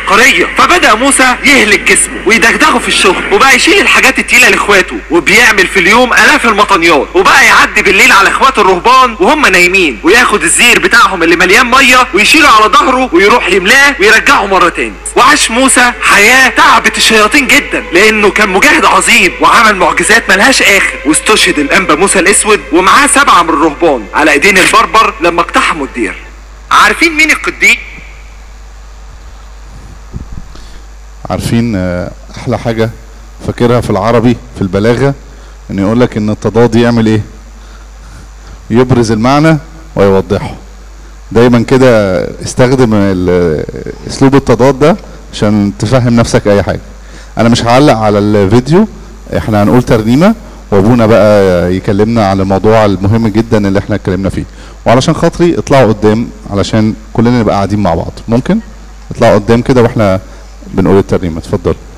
عبقريه فبدا موسى يهلك جسمه ويدغدغه في الشغل وبقى يشيل الحاجات التقيله لاخواته وبيعمل في اليوم الاف المطنيات وبقى يعدي بالليل على اخواته الرهبان وهم نايمين وياخد الزير بتاعهم اللي مليان ميه ويشيله على ظهره ويروح يملاه ويرجعه مره تاني وعاش موسى حياه تعبت الشياطين جدا لانه كان مجاهد عظيم وعمل معجزات ملهاش اخر واستشهد الانبا موسى الاسود ومعاه سبعه من الرهبان على ايدين البربر لما اقتحموا الدير عارفين مين القديس عارفين آه، احلى حاجه فاكرها في العربي في البلاغه ان يقول لك ان التضاد يعمل ايه يبرز المعنى ويوضحه دايما كده استخدم ال- اسلوب التضاد ده عشان تفهم نفسك اي حاجه انا مش هعلق على الفيديو احنا هنقول ترنيمه وابونا بقى يكلمنا على الموضوع المهم جدا اللي احنا اتكلمنا فيه وعلشان خاطري اطلعوا قدام علشان كلنا نبقى قاعدين مع بعض ممكن اطلعوا قدام كده واحنا بنقول الترنيمه اتفضل